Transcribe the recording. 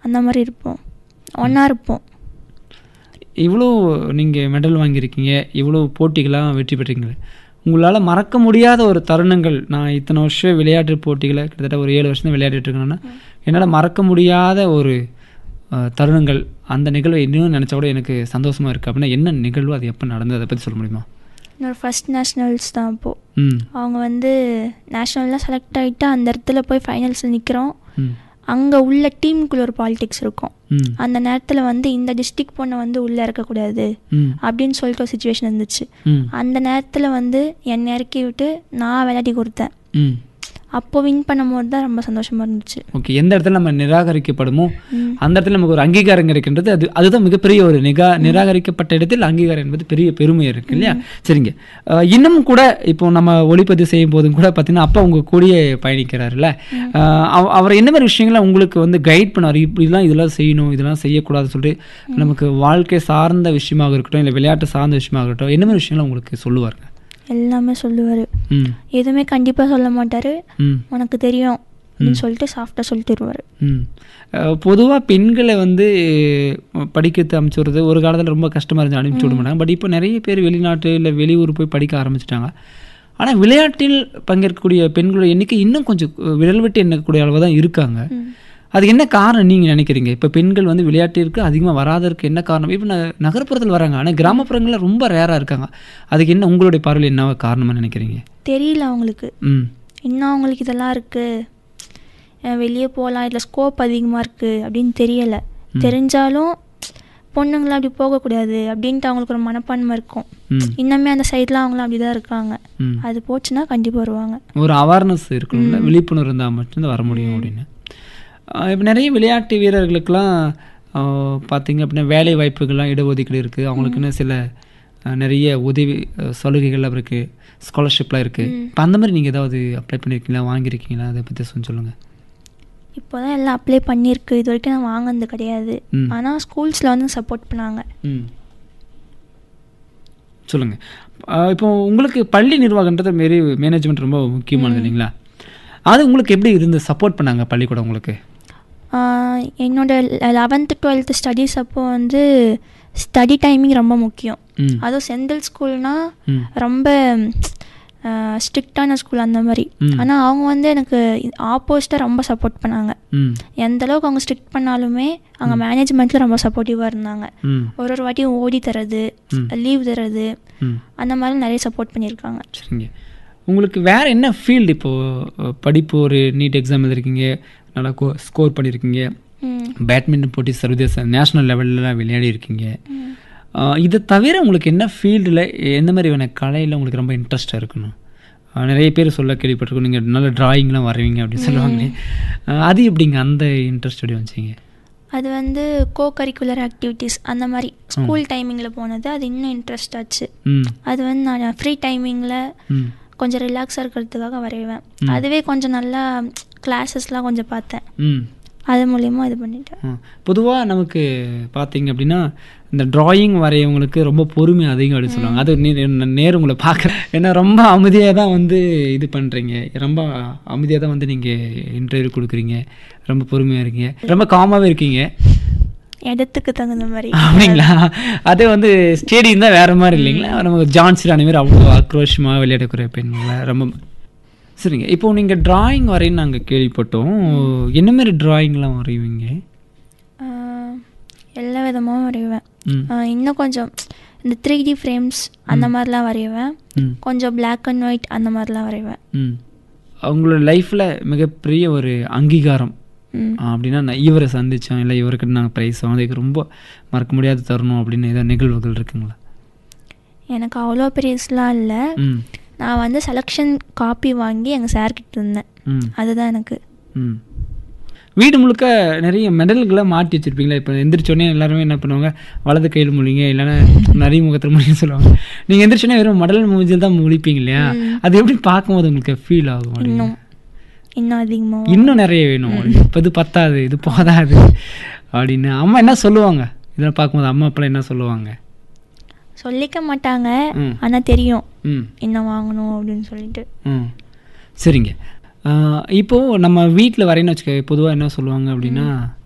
அந்த மாதிரி இருப்போம் ஒன்றா இருப்போம் இவ்வளோ நீங்கள் மெடல் வாங்கியிருக்கீங்க இவ்வளோ போட்டிகளாக வெற்றி பெற்றீங்களே உங்களால் மறக்க முடியாத ஒரு தருணங்கள் நான் இத்தனை வருஷம் விளையாட்டு போட்டிகளை கிட்டத்தட்ட ஒரு ஏழு வருஷம் தான் விளையாடிட்டு இருக்கேன்னா என்னால் மறக்க முடியாத ஒரு அஹ், தருணங்கள் அந்த நிகழ்வை இன்னும் நினச்சா கூட எனக்கு சந்தோஷமாக இருக்குது அப்படின்னா என்ன நிகழ்வு அது எப்போ நடந்தது அதை பற்றி சொல்ல முடியுமா என்னோட ஃபஸ்ட் நேஷ்னல்ஸ் தான் அப்போது ம் அவங்க வந்து நேஷ்னல்லாம் செலக்ட் ஆகிட்டு அந்த இடத்துல போய் ஃபைனல்ஸில் நிற்கிறோம் ம் அங்கே உள்ள டீமுக்குள்ள ஒரு பாலிடிக்ஸ் இருக்கும் ம் அந்த நேரத்தில் வந்து இந்த டிஸ்ட்ரிக்ட் பொண்ணை வந்து உள்ளே இருக்கக்கூடாது ம் அப்படின்னு சொல்லிட்டு ஒரு சுச்சுவேஷன் இருந்துச்சு ம் அந்த நேரத்தில் வந்து என்னை இறக்கி விட்டு நான் விளையாடி கொடுத்தேன் ம் அப்போ வின் பண்ணும்போது தான் ரொம்ப சந்தோஷமாக இருந்துச்சு ஓகே எந்த இடத்துல நம்ம நிராகரிக்கப்படுமோ ம். அந்த இடத்துல நமக்கு ஒரு அங்கீகாரம் கிடைக்கின்றது அது அதுதான் மிகப்பெரிய ஒரு நிகா நிராகரிக்கப்பட்ட இடத்தில் அங்கீகாரம் என்பது பெரிய பெருமை இருக்கு இல்லையா சரிங்க அஹ், இன்னும் கூட இப்போ நம்ம ஒளிப்பதிவு செய்யும் போதும் கூட பார்த்தீங்கன்னா அப்பா உங்க கூடயே பயணிக்கிறாருல்ல அஹ், அவ- அவர் என்ன மாதிரி விஷயங்களை உங்களுக்கு வந்து கைட் பண்ணார் இப்படிலாம் இதெல்லாம் செய்யணும் இதெல்லாம் செய்யக்கூடாதுன்னு சொல்லிட்டு நமக்கு வாழ்க்கை சார்ந்த விஷயமாக இருக்கட்டும் இல்லை விளையாட்டு சார்ந்த விஷயமாக இருக்கட்டும் என்ன மாதிரி விஷயங்களை உங்களுக்கு சொல்லுவாருங்க எல்லாமே சொல்லுவார் ம் எதுவுமே கண்டிப்பாக சொல்ல மாட்டார் ம் உனக்கு தெரியும் அப்படின்னு சொல்லிட்டு சாஃப்டாக சொல்லிட்டு வருவார் ம் பொதுவாக பெண்களை வந்து அஹ், படிக்கிறது அனுப்பிச்சி விடுறது ஒரு காலத்தில் ரொம்ப கஷ்டமாக இருந்துச்சு அனுப்பிச்சி விட மாட்டாங்க பட் இப்போ நிறைய பேர் வெளிநாட்டு இல்லை வெளியூர் போய் படிக்க ஆரம்பிச்சிட்டாங்க ஆனால் விளையாட்டில் பங்கேற்கக்கூடிய பெண்களோட எண்ணிக்கை இன்னும் கொஞ்சம் அஹ், விரல் விட்டு எண்ணக்கூடிய அளவு தான் இருக்காங்க அது என்ன காரணம் நீங்கள் நினைக்கிறீங்க இப்போ பெண்கள் வந்து விளையாட்டிற்கு அதிகமாக வராதற்கு என்ன காரணம் இப்போ ந நகர்ப்புறத்தில் வராங்க ஆனால் கிராமப்புறங்களில் ரொம்ப ரேராக இருக்காங்க அதுக்கு என்ன உங்களுடைய பார்வையில் என்ன காரணமாக நினைக்கிறீங்க தெரியல அவங்களுக்கு ம் இன்னும் அவங்களுக்கு இதெல்லாம் இருக்குது வெளியே போகலாம் இதில் ஸ்கோப் அதிகமாக இருக்குது அப்படின்னு தெரியலை தெரிஞ்சாலும் பொண்ணுங்களாம் அப்படி போகக்கூடாது அப்படின்ட்டு அவங்களுக்கு ஒரு மனப்பான்மை இருக்கும் ம் இன்னுமே அந்த சைடில் அவங்களும் அப்படி தான் இருக்காங்க ம் அது போச்சுன்னா கண்டிப்பாக வருவாங்க ஒரு அவேர்னஸ் இருக்கணும்ல விழிப்புணர்வு இருந்தால் மட்டும்தான் வர முடியும் அப்படின்னு இப்போ நிறைய விளையாட்டு வீரர்களுக்கெல்லாம் ஆஹ், பார்த்தீங்க அப்படின்னா வேலை வாய்ப்புகள்லாம் இடஒதுக்கீடு இருக்குது அவங்களுக்குன்னு சில ஆஹ், நிறைய உதவி ஆஹ், சலுகைகள்லாம் இருக்குது ஸ்காலர்ஷிப்லாம் இருக்குது இப்போ அந்த மாதிரி நீங்கள் ஏதாவது அப்ளை பண்ணியிருக்கீங்களா வாங்கியிருக்கீங்களா அதை பற்றி கொஞ்சம் சொல்லுங்கள் இப்போ தான் எல்லாம் அப்ளை பண்ணியிருக்கு இது வரைக்கும் நான் வாங்கினது கிடையாது ம். ஆனால் ஸ்கூல்ஸில் வந்து சப்போர்ட் பண்ணாங்க ம் சொல்லுங்கள் இப்போ உங்களுக்கு பள்ளி நிர்வாகன்றது மாரி மேனேஜ்மெண்ட் ரொம்ப முக்கியமானது இல்லைங்களா அது உங்களுக்கு எப்படி இருந்து சப்போர்ட் பண்ணாங்க பள்ளிக்கூடம் உங்களுக்கு ஆஹ் என்னோட லெவன்த்து டுவெல்த்து ஸ்டடீஸ் அப்போ வந்து ஸ்டடி டைமிங் ரொம்ப முக்கியம் ம் அதுவும் செந்தில் ஸ்கூல்னால் ம் ரொம்ப ஸ்ட்ரிக்டான ஸ்கூல் அந்த மாதிரி ம். ஆனால் அவங்க வந்து எனக்கு ஆப்போசிட்டாக ரொம்ப சப்போர்ட் பண்ணாங்க ம் எந்த அளவுக்கு அவங்க ஸ்ட்ரிக்ட் பண்ணாலுமே அவங்க மேனேஜ்மெண்ட்டில் ரொம்ப சப்போர்ட்டிவாக இருந்தாங்க ம் ஒரு ஒரு வாட்டியும் ஓடி தரது ம். லீவ் தரது ம் அந்த மாதிரி நிறைய சப்போர்ட் பண்ணியிருக்காங்க சரிங்க உங்களுக்கு வேறு என்ன ஃபீல்டு இப்போது படிப்பு ஒரு நீட் எக்ஸாம் எழுதிருக்கீங்க நல்லா கோ ஸ்கோர் பண்ணியிருக்கீங்க ம் பேட்மிண்டன் போட்டி சர்வதேச நேஷ்னல் லெவல்லலாம் விளையாடி இருக்கீங்க ஆஹ் இதை தவிர உங்களுக்கு என்ன ஃபீல்டில் எந்த மாதிரியான கலையில் உங்களுக்கு ரொம்ப இன்ட்ரெஸ்ட்டாக இருக்கணும் ஆஹ் நிறைய பேர் சொல்ல கேள்விப்பட்டிருக்கோம் நீங்கள் நல்ல டிராயிங்லாம் வரைவீங்க அப்படின்னு சொல்லுவாங்களே ஆஹ் அது எப்படிங்க அந்த இன்ட்ரெஸ்ட் எப்படி வந்துச்சிங்க அது வந்து கோ கரிக்குலர் ஆக்டிவிட்டீஸ் அந்த மாதிரி ஸ்கூல் டைமிங்கில் போனது அது இன்னும் இன்ட்ரெஸ்ட் ஆச்சு ம் அது வந்து நான் ஃப்ரீ டைமிங்கில் ம் கொஞ்சம் ரிலாக்ஸாக இருக்கிறதுக்காக வரைவேன் அதுவே கொஞ்சம் நல்லா கிளாஸஸ்லாம் கொஞ்சம் பார்த்தேன் ம் அது மூலியமா இது பண்ணிட்டேன் பொதுவாக நமக்கு பார்த்தீங்க அப்படின்னா இந்த டிராயிங் வரையவங்களுக்கு ரொம்ப பொறுமை அதிகம் அப்படின்னு சொல்லுவாங்க அது நே- நே- நேரு உங்களை பார்க்குறேன் ஏன்னா ரொம்ப அமைதியாக தான் வந்து இது பண்ணுறீங்க ரொம்ப அமைதியாக தான் வந்து நீங்கள் இன்டர்வியூ கொடுக்குறீங்க ரொம்ப பொறுமையாக இருக்கீங்க ரொம்ப காமாகவே இருக்கீங்க இடத்துக்கு தகுந்த மாதிரி அப்படிங்களா அதே வந்து ஸ்டேடியம் தான் வேறு மாதிரி இல்லைங்களா நம்ம ஜான்சி அந்த மாதிரி அவ்வளோ ஆக்ரோஷமாக விளையாடக்கூடிய பெண்களை ரொம்ப சரிங்க இப்போ நீங்கள் டிராயிங் வரைன்னு நாங்கள் கேள்விப்பட்டோம் என்ன மாதிரி டிராயிங்லாம் வரைவீங்க ஆஹ் எல்லா விதமாகவும் வரைவேன் ம் ஆஹ் இன்னும் கொஞ்சம் இந்த த்ரீ டி ஃப்ரேம்ஸ் அந்த மாதிரிலாம் வரைவேன் ம் கொஞ்சம் Black அண்ட் ஒயிட் அந்த மாதிரிலாம் வரைவேன் ம் அவங்களோட லைஃப்பில் மிகப்பெரிய ஒரு அங்கீகாரம் ம் ஆ, அப்படின்னா நான் இவரை சந்தித்தோம் இல்லை இவருக்கு நாங்கள் ப்ரைஸ் வாங்கினதுக்கு ரொம்ப மறக்க முடியாத தருணம் அப்படின்னு ஏதாவது நிகழ்வுகள் இருக்குங்களா எனக்கு அவ்வளோ பெரியஸ்லாம் இல்லை ம் நான் வந்து செலெக்ஷன் காப்பி வாங்கி எங்கள் சார்கிட்ட இருந்தேன் ம் அதுதான் எனக்கு ம் வீடு முழுக்க நிறைய மெடல்களை மாட்டி வச்சிருப்பீங்களா இப்போ எந்திரிச்சோடனே எல்லாருமே என்ன பண்ணுவாங்க வலது கையில் முழிங்க இல்லைன்னா நிறைய முகத்தில் முழிங்க சொல்லுவாங்க நீங்கள் எந்திரிச்சோடனே வெறும் மெடல் மூஞ்சில் தான் முழிப்பீங்க இல்லையா அது எப்படி பார்க்கும்போது உங்களுக்கு ஃபீல் ஆகும் அப்படின்னு? இன்னும் இன்னும் அதிகமாக இன்னும் நிறைய வேணும் இப்போ இது பத்தாது இது போதாது அப்படின்னு அம்மா என்ன சொல்லுவாங்க இதெல்லாம் பார்க்கும்போது அம்மா அப்பெல்லாம் என்ன சொல்லுவாங்க சொல்லிக்க மாட்டாங்க ம் ஆனால் தெரியும் ம் இன்னும் வாங்கணும் அப்படின்னு சொல்லிட்டு ம் சரிங்க ஆஹ் இப்போ நம்ம வீட்டில் வரையன்னு வச்சுக்க பொதுவாக என்ன சொல்லுவாங்க அப்படின்னா